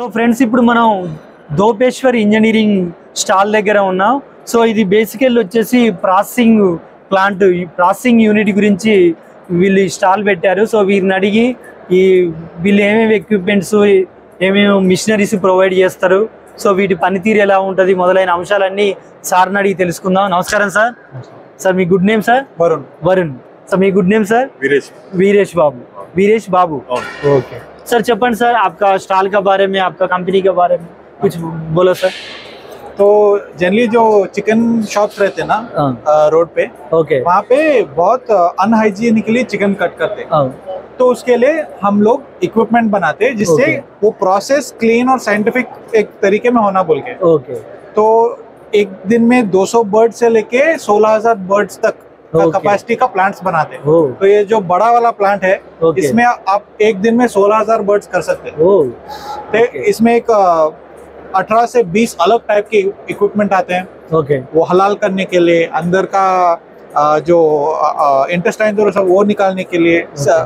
Friends ఇప్పుడు మనం దోపేశ్వర్ engineering stall దగ్గర ఉన్నాం సో ఇది బేసికల్ వచ్చేసి ప్రాసెసింగ్ ప్లాంట్ ఈ ప్రాసెసింగ్ యూనిట్ గురించి వీళ్ళు ఈ స్టాల్ పెట్టారు సో వీరిని అడిగి ఈ వీళ్ళు ఏమేమి ఎక్విప్మెంట్స్ ఏమేమి మిషనరీస్ ప్రొవైడ్ చేస్తారు సో వీటి పనితీరు ఎలా ఉంటుంది మొదలైన అంశాలన్నీ సార్ని అడిగి తెలుసుకుందాం నమస్కారం సార్ సార్ మీ good name sir Varun Varun sir మీ good name sir Viresh Viresh Babu Viresh Babu और ओके सर चपन सर आपका स्टॉल के बारे में आपका कंपनी के बारे में कुछ बोलो सर तो जनरली जो चिकन शॉप्स रहते हैं ना हाँ, रोड पे ओके वहाँ पे बहुत अनहाइजीनिकली चिकन कट करते हैं हाँ, तो उसके लिए हम लोग इक्विपमेंट बनाते हैं जिससे Okay. वो प्रोसेस क्लीन और साइंटिफिक एक तरीके में होना बोल के ओके तो एक दिन में 200 बर्ड से लेके 16000 बर्ड्स तक का Okay. कैपेसिटी का प्लांट्स बनाते हैं ओ तो ये जो बड़ा वाला प्लांट है ओके इसमें आप एक दिन में 16000 बर्ड्स कर सकते हैं ओ तो Okay. इसमें एक अठारह से बीस अलग टाइप के इक्विपमेंट आते हैं ओके वो हलाल करने के लिए अंदर का अ, जो इंटेस्टाइन जो सब वो निकालने के लिए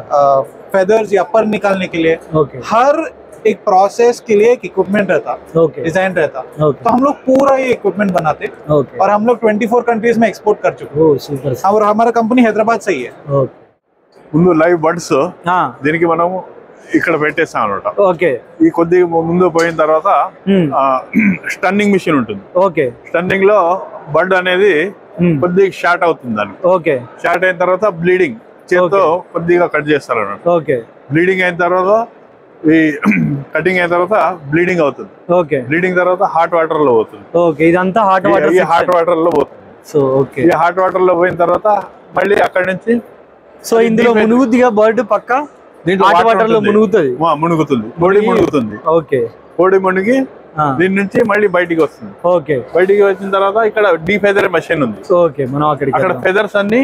फेदर्स या पर निकालने के लिए ओके हर एक प्रोसेस के लिए एक इक्विपमेंट रहता ओके डिजाइन रहता ओके तो हम लोग पूरा ये इक्विपमेंट बनाते ओके और हम लोग 24 कंट्रीज में एक्सपोर्ट कर चुके ओ सुपर हैं और हमारा कंपनी हैदराबाद से ही है ओके ముందు లైవ్ బర్డ్స్ हाँ దీనికి మనము ఇక్కడ పెట్టేస్తాం అనమాట ओके ఈ కొద్దిగా ముందు పోయిన తర్వాత हम्म స్టన్నింగ్ మిషన్ ఉంటుంది ओके స్టన్నింగ్ లో బర్డ్ అనేది हम्म కొద్దిగా షార్ట్ అవుతుంది దానికి ओके షార్ట్ అయిన తర్వాత బ్లీడింగ్ చేత్తో కొద్దిగా కట్ చేస్తారు అన్నమాట ओके బ్లీడింగ్ అయిన తర్వాత ఈ కటింగ్ అయిన తర్వాత బ్లీడింగ్ అవుతుంది ఓకే బ్లీడింగ్ తర్వాత హాట్ వాటర్ లో పోతుంది ఓకే ఇదంతా హాట్ వాటర్ ఈ హాట్ వాటర్ లో పోతుంది సో ఓకే ఈ హాట్ వాటర్ లో పోయిన తర్వాత మళ్ళీ అక్కడి నుంచి సో ఇందులో Deep- మునుగుద్దిగా బర్డ్ పక్క దీంట్లో హాట్ water వాటర్ లో ఉంటుంది. మునుగుతుంది ఆ, మునుగుతుంది కోడి మునుగుతుంది ఓకే కోడి మునిగి ఆ, దీని నుంచి మళ్ళీ బయటికి వస్తుంది ఓకే బయటికి వచ్చిన తర్వాత ఇక్కడ డీ ఫెదర్ మెషిన్ ఉంది ఓకే మనం అక్కడికి అక్కడ వెళ్దాం. ఫెదర్స్ అన్ని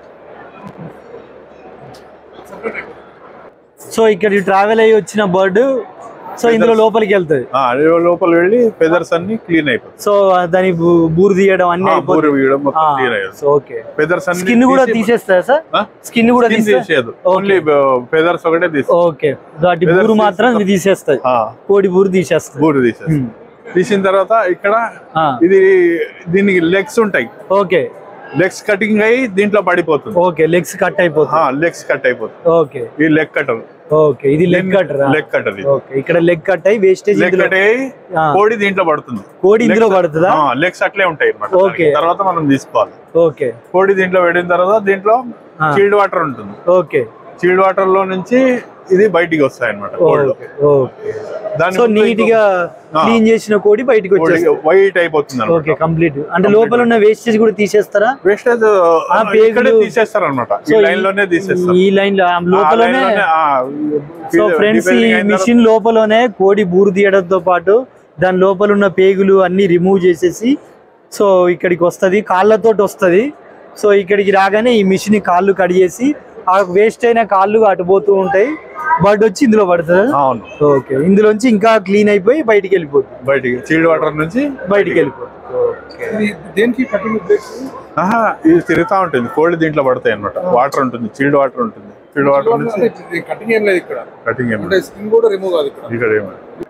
సో ఇక్కడ ట్రావెల్ అయ్యి వచ్చిన బర్డ్ సో ఇందులో లోపలికి వెళ్తుంది ఆ, లోపల వెళ్ళి ఫెదర్స్ అన్ని క్లీన్ అయిపోతుంది సో దాని బూ- బూరు తీయడం అన్ని ఆ, బూరు అయిపోతుంది వీయడం మొత్తం క్లీన్ అయ్యేది సో ఓకే ఫెదర్స్ అన్ని స్కిన్ కూడా తీసేస్తారా సార్ ఆ? స్కిన్ కూడా Skin తీసే తీసేయదు ఓన్లీ ఫెదర్స్ ఒకటే తీసి ఓకే వాటి Feathers బూరు మాత్రం తీసేస్తాం. తీసేస్తాయి కోడి బూరు తీసేస్తాయి బూరు తీసేది హ్మ్. తీసిన తర్వాత ఇక్కడ ఆ, ఇది దీనికి లెగ్స్ ఉంటాయి ఓకే లెగ్స్ కటింగ్ అయ్యి దీంట్లో పడిపోతుంది ఓకే లెగ్స్ కట్ అయిపోతుంది లెగ్స్ కట్ అయిపోతుంది ఓకే ఈ లెగ్ కటర్ ఓకే ఇది leg cutter leg cutter okay ఇక్కడ లెగ్ కట్ అయ్యి వేస్టేజ్ లెగ్ కట్ అయ్యి ఆ. కోడి దీంట్లో పడుతుంది కోడి ఇందులో పడుతుందా లెగ్స్ అట్లే ఉంటాయి అన్నమాట Okay. దానికి. తర్వాత మనం తీసుకోవాలి ఓకే కోడి దీంట్లో పెట్టిన తర్వాత దీంట్లో ఆ. చీల్డ్ వాటర్ ఉంటుంది ఓకే చీల్డ్ వాటర్ లో నుంచి ఇది బయటికి వస్తాయి అనమాట కోళ్ళు ఓకే ఓకే దాని సో నీట్ గా క్లీన్ చేసిన కోడి బయటకి వచ్చేస్తుంది వైట్ అయిపోతుంది ఓకే కంప్లీట్ అంటే లోపల ఉన్న వేస్టేజ్ కూడా తీసేస్తారా వేస్టేజ్ ఆ పేగులు- ఇక్కడే తీసేస్తారు అనమాట ఈ సో లైన్ లోనే తీసేస్తారు ఈ లైన్ లో ఆ ఆ line లోపలనే లోనే, ఆ, సో ఇది ఫ్రెండ్స్ ఈ defacing అయిన మిషన్ లోపలనే కోడి బూరు తీయడంతో పాటు దాని లోపల ఉన్న పేగులు అన్ని రిమూవ్ చేసేసి సో ఇక్కడికి వస్తది కాళ్ళతోటి వస్తది సో ఇక్కడికి రాగానే ఈ మిషన్ కాళ్ళు కడిగేసి ఆ వేస్ట్ అయిన కాళ్ళు అటు పోతూ ఉంటాయి బర్డ్ వచ్చి ఇందులో పడుతుంది తర్వాత- అవును ఓకే ఇందులోంచి ఇంకా క్లీన్ అయిపోయి బయటికి వెళ్ళిపోతుంది బయటికి చీల్డ్ వాటర్ నుంచి బయటికి వెళ్ళిపోతుంది ఓకే దేనికి కటింగ్ ఆహా ఇది తిరుగుతా ఉంటుంది కోళ్ళు దీంట్లో పడతాయి అనమాట వాటర్ ఉంటుంది చీల్డ్ వాటర్ ఉంటుంది చీల్డ్ వాటర్ నుంచి కటింగ్ ఏం లేదు ఇక్కడ కటింగ్ అంటే స్కిన్ కూడా రిమూవ్ కాదు ఇక్కడ ఇక్కడ ఏమో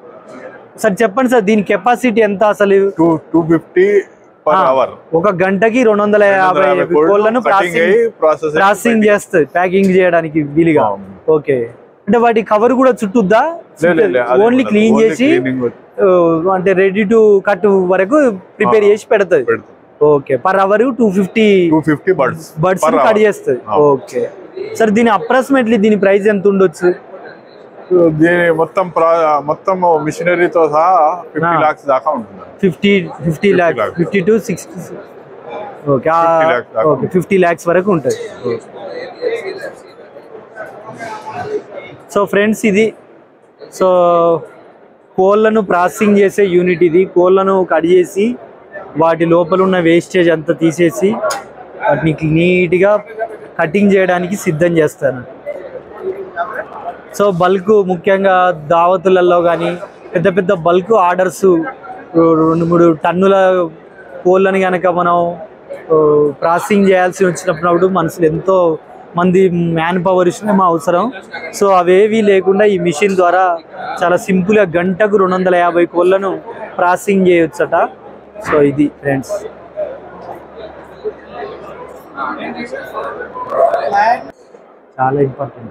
సార్ చెప్పండి సార్ దీని కెపాసిటీ ఎంత అసలు two two fifty per ah, hour ఒక గంటకి రెండు వందల యాభై కోళ్ళను ప్రాసెసింగ్ ప్రాసెస్ ప్రాసెసింగ్ చేస్తుంది ప్యాకింగ్ చేయడానికి వీలుగా ఓకే అంటే వాటి కవర్ కూడా చుట్టుద్దా ఓన్లీ క్లీన్ చేసి ఆ, అంటే రెడీ టు కట్ వరకు ప్రిపేర్ ఆ. చేసి పెడుతుంది okay per hour two fifty two fifty birds birds cut చేస్తుంది ఆ. ఓకే సార్ దీని అప్రాక్సిమేట్లీ దీని ప్రైస్ ఎంత ఉండొచ్చు దీని మొత్తం ప్రా- మొత్తం మిషనరీతో సహా ఫిఫ్టీ ఆ. లాక్స్ దాకా ఉంటుంది fifty fifty lakhs lakhs. Fifty to sixty okay 50 lakhs దాకా ఓకే ఫిఫ్టీ ల్యాక్స్ వరకు ఉంటుంది సో ఫ్రెండ్స్ ఇది సో కోళ్ళను ప్రాసెసింగ్ చేసే యూనిట్ ఇది కోళ్ళను కట్ చేసి వాటి లోపల ఉన్న వేస్టేజ్ అంతా తీసేసి వాటిని నీట్గా కటింగ్ చేయడానికి సిద్ధం చేస్తాను సో బల్క్ ముఖ్యంగా దావతులలో కానీ పెద్ద పెద్ద బల్క్ ఆర్డర్స్ రెండు మూడు టన్నుల కోళ్ళని కనుక మనం ప్రాసెసింగ్ చేయాల్సి వచ్చినప్పుడు మనసులో ఎంతో మంది మ్యాన్ పవర్ శ్రమ అవసరం సో అవేవి లేకుండా ఈ మిషన్ ద్వారా చాలా సింపుల్గా గంటకు రెండు వందల యాభై కోళ్ళను ప్రాసెసింగ్ చేయొచ్చట సో ఇది ఫ్రెండ్స్ చాలా ఇంపార్టెంట్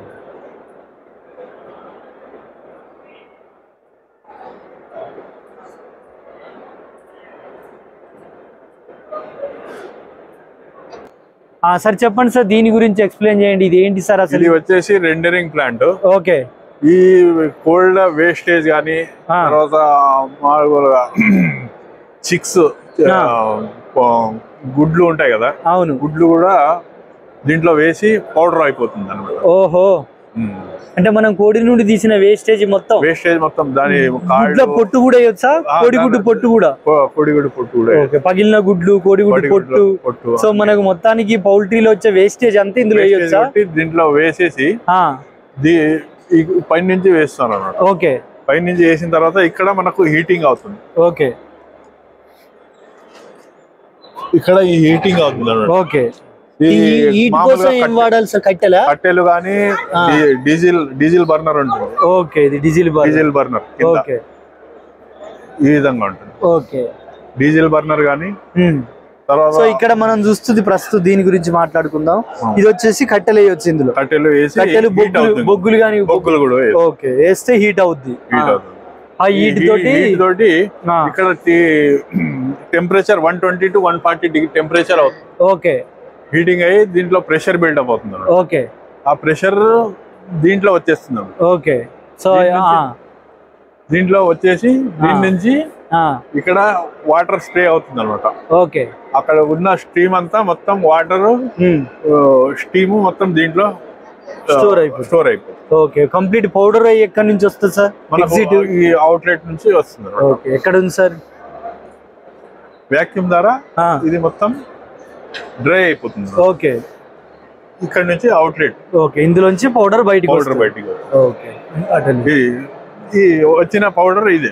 సార్ చెప్పండి సార్ దీని గురించి ఎక్స్ప్లెయిన్ చేయండి ఇది ఏంటి సార్ ఇది అసలు వచ్చేసి రెండరింగ్ ప్లాంట్ ఓకే ఈ కోల్డ్ వేస్టేజ్ కానీ ఆ. తర్వాత మామూలుగా చిక్స్ ఆ. గుడ్లు ఉంటాయి కదా అవును గుడ్లు కూడా దీంట్లో వేసి పౌడర్ అయిపోతుంది అనమాట ఓహో అంటే మనం కోడి నుండి తీసిన వేస్టేజ్ మొత్తం వేస్టేజ్ మొత్తం దాని గుడ్ల కాళ్ళు పొట్టు కూడా వేయొచ్చా ఆ, కోడిగుడ్డు దాని- పొట్టు కూడా పొ- పొడిగుడు పొట్టు కూడా ఓకే పగిలిన గుడ్లు కోడిగుడ్డు పొడిగుడ్లు పొట్టు పొట్టు సో మనకు మొత్తానికి పౌల్ట్రీలో వచ్చే వేస్టేజ్ అంతా ఇందులో Wastage వేయొచ్చా కొట్టి దీంట్లో వేసేసి ఆ, దీ ఈ పై నుంచి వేస్తాను అన్నమాట ఓకే పై నుంచి వేసిన తర్వాత ఇక్కడ మనకు హీటింగ్ అవుతుంది ఓకే ఇక్కడ ఈ హీటింగ్ అవుతుంది అన్నమాట ఓకే ఈ ఈ వీటి మామూలుగా కోసం ఏం కట్టె- వాడాలి సార్ కట్టెలా కట్టెలు కానీ ఆ. డీజిల్ డీజిల్ బర్నర్ ఉంటుంది ఓకే ఇది డీజిల్ బార్ డీజిల్ బర్నర్ కింద ఓకే ఈ విధంగా ఉంటుంది ఓకే డీజిల్ బర్నర్ కానీ ఉమ్. తర్వాత సో ఇక్కడ మనం చూస్తుంది ప్రస్తుతం దీని గురించి మాట్లాడుకుందాం ఇది వచ్చేసి కట్టెలు వేయొచ్చు ఇందులో కట్టెలు వేసి కట్టెలు heat బొగ్గులు అవుతుంది. బొగ్గులు కానీ బొగ్గులు కూడా వేసి ఓకే వేస్తే హీట్ అవుద్ది heat ఆ. అవుతుంది ఆ ఈ హీట్ heat- తోటి heat తోటి ఆ. ఇక్కడ temperature one twenty to one forty degree temperature అవుతుంది ఓకే హీటింగ్ అయ్యి దీంట్లో ప్రెషర్ బిల్డప్ అవుతుంది అన్నమాట. ఓకే ఆ ప్రెషర్ దీంట్లో వచ్చేస్తుంది అన్నమాట. ఓకే సో దీని నుంచి- దీంట్లో వచ్చేసి దీని ఆ. నుంచి ఆ, ఇక్కడ వాటర్ స్ప్రే అవుతుంది అనమాట ఓకే అక్కడ ఉన్న స్టీమ్ అంతా మొత్తం వాటర్ ఉమ్, స్టీమ్ మొత్తం దీంట్లో Store అయిపోతుంది. స్టోర్ అయిపోతుంది ఓకే కంప్లీట్ పౌడర్ ఎక్కడి నుంచి వస్తుంది సార్ మనకు ఎగ్జిట్ ఈ అవుట్లెట్ నుంచి వస్తుంది ఓకే ఎక్కడ ఉంది సార్ వ్యాక్యూమ్ ద్వారా ఆ, ఇది మొత్తం డ్రై అయిపోతుంది ఓకే ఇక్కడ నుంచి అవుట్లెట్ ఓకే ఇందులోంచి పౌడర్ బయటికి పౌడర్ వస్తుంది. బయటికి వస్తుంది. Okay attend. ఈ ఈ వచ్చిన పౌడర్ ఇదే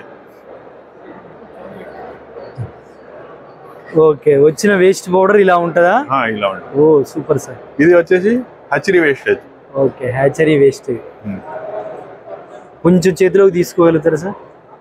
ఓకే వచ్చిన వేస్ట్ పౌడర్ ఇలా ఉంటుందా ఆ, ఇలా ఉంటుంది ఓ సూపర్ సార్ ఇది వచ్చేసి hatchery wastage okay hatchery waste కొంచెం చేతిలోకి తీసుకోగలుగుతారా సార్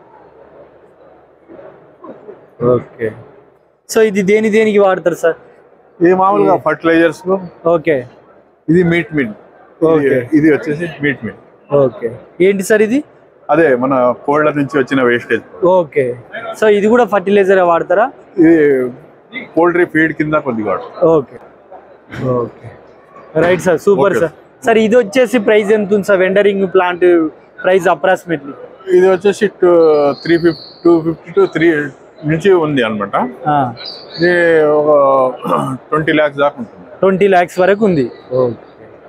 ఓకే సో ఇది దేని దేనికి వాడతారు సార్ ఇది మామూలుగా ఫర్టిలైజర్స్ కు ఓకే ఇది మీట్ మిల్ Okay. ఇది వచ్చేసి మీట్ మిల్ ఓకే ఏంటి సార్ ఇది అదే మన కోళ్ళ నుంచి వచ్చిన వేస్టేజ్ ఓకే సో ఇది కూడా ఫర్టిలైజర్ వాడతారా ఇది పోల్ట్రీ ఫీడ్ కింద కొద్దిగా వాడతాం. Okay okay right sir super Okay. Sir sir ఇది వచ్చేసి ప్రైస్ ఎంత ఉంది sir rendering plant price approximately ఇది వచ్చేసి three fifty two fifty to three నుంచి ఉంది అనమాట ఇది ఒక ట్వంటీ ల్యాక్స్ దాకా ఉంటుంది ట్వంటీ ల్యాక్స్ వరకు ఉంది ఓకే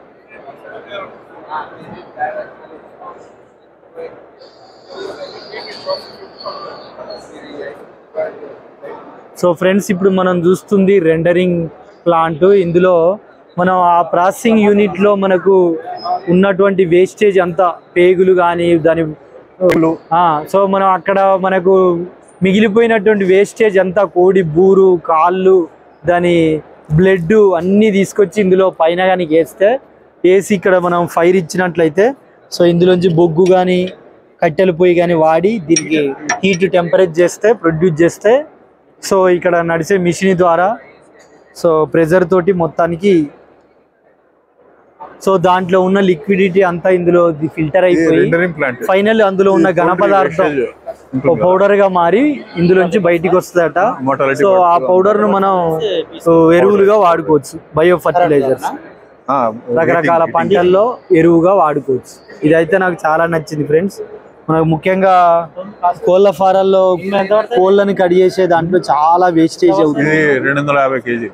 సో ఫ్రెండ్స్ ఇప్పుడు మనం చూస్తుంది రెండరింగ్ ప్లాంట్ ఇందులో మనం ఆ ప్రాసెసింగ్ యూనిట్లో మనకు ఉన్నటువంటి వేస్టేజ్ అంతా పేగులు కానీ దాని ఆ, సో మనం అక్కడ మనకు మిగిలిపోయినటువంటి వేస్టేజ్ అంతా కోడి బూరు కాళ్ళు దాని బ్లడ్ అన్నీ తీసుకొచ్చి ఇందులో పైన కానీ వేస్తే వేసి ఇక్కడ మనం ఫైర్ ఇచ్చినట్లయితే సో ఇందులోంచి బొగ్గు కానీ కట్టెల పొయ్యి కానీ వాడి దీనికి హీట్ టెంపరేచర్ చేస్తే ప్రొడ్యూస్ చేస్తే సో ఇక్కడ నడిచే మిషన్ ద్వారా సో ప్రెజర్ తోటి మొత్తానికి సో దాంట్లో ఉన్న లిక్విడిటీ అంతా ఇందులో ఫిల్టర్ అయిపోయి రెండరింగ్ ప్లాంట్ ఫైనల్ అందులో ఉన్న ఘన పదార్థం పౌడర్ గా మారి ఇందులోంచి బయటికి వస్తుందట సో ఆ పౌడర్ ను మనం సో, ఎరువులుగా వాడుకోవచ్చు బయో ఫర్టిలైజర్స్ రకరకాల పంటల్లో ఎరువుగా వాడుకోవచ్చు ఇదైతే నాకు చాలా నచ్చింది ఫ్రెండ్స్ మనకు ముఖ్యంగా కోళ్ళ ఫారాల్లో కోళ్ళని కట్ చేసే దాంట్లో చాలా వేస్టేజ్ అవుతుంది ఇది రెండు వందల యాభై కేజీ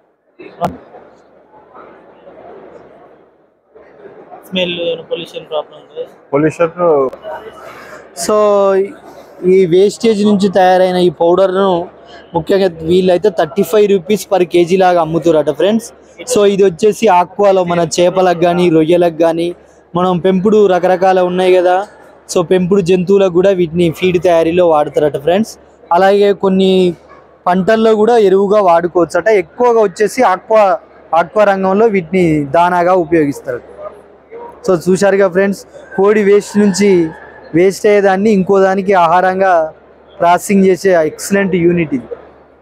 స్మెల్ పొల్యూషన్ ప్రాబ్లం ఉంటుంది పొల్యూషన్ సో ఈ వేస్టేజ్ నుంచి తయారైన ఈ పౌడర్ను ముఖ్యంగా వీళ్ళైతే thirty five rupees per KG లాగా అమ్ముతారట ఫ్రెండ్స్ సో ఇది వచ్చేసి ఆక్వాలో మన చేపలకు కానీ రొయ్యలకు కానీ మనం పెంపుడు రకరకాల ఉన్నాయి కదా సో పెంపుడు జంతువులకు కూడా వీటిని ఫీడ్ తయారీలో వాడతారట ఫ్రెండ్స్ అలాగే కొన్ని పంటల్లో కూడా ఎరువుగా వాడుకోవచ్చట ఎక్కువగా వచ్చేసి ఆక్వా ఆక్వా రంగంలో వీటిని దానాగా ఉపయోగిస్తారు సో చూశారుగా ఫ్రెండ్స్ కోడి వేస్ట్ నుంచి వేస్ట్ అయ్యేదాన్ని ఇంకో దానికి ఆహారంగా ప్రాసెసింగ్ చేసే ఎక్సలెంట్ యూనిట్ ఇది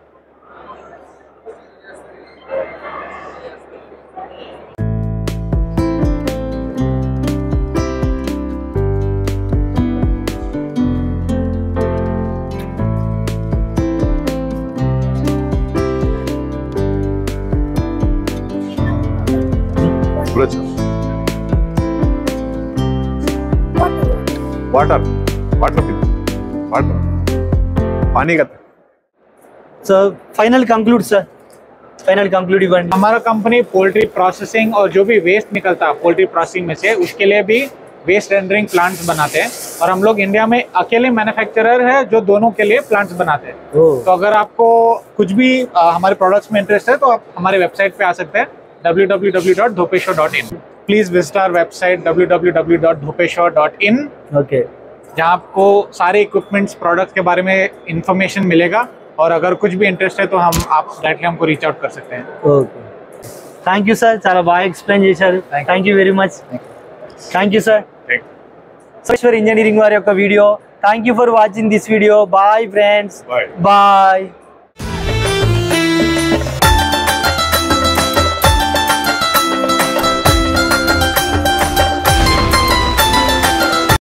वाटर वाटर वाटर पानी का so final conclude sir final conclude ఇవ్వండి हमारा कंपनी पोल्ट्री प्रोसेसिंग और जो भी वेस्ट निकलता है पोल्ट्री प्रोसेसिंग में से उसके लिए भी वेस्ट रेंडरिंग प्लांट्स बनाते हैं और हम लोग इंडिया में अकेले मैन्युफैक्चरर है जो दोनों के लिए प्लांट्स बनाते हैं तो अगर आपको कुछ भी अ, हमारे प्रोडक्ट्स में इंटरेस्ट है तो आप हमारे वेबसाइट पे आ सकते हैं www.dhopeshow.in please visit our website www.dhopeshow.in okay जहाँ आपको सारे इक्विपमेंट्स प्रोडक्ट्स के बारे में इंफॉर्मेशन मिलेगा और अगर कुछ भी इंटरेस्ट है तो हम आप डायरेक्टली हमको रीच आउट कर सकते हैं ఓకే థ్యాంక్ యూ సార్ చాలా బాగా ఎక్స్ప్లెయిన్ చేశారు thank you very much thank you sir Thank సోశ్వర్ ఇంజనీరింగ్ వారి యొక్క video thank you for watching this video bye friends Bye. Bye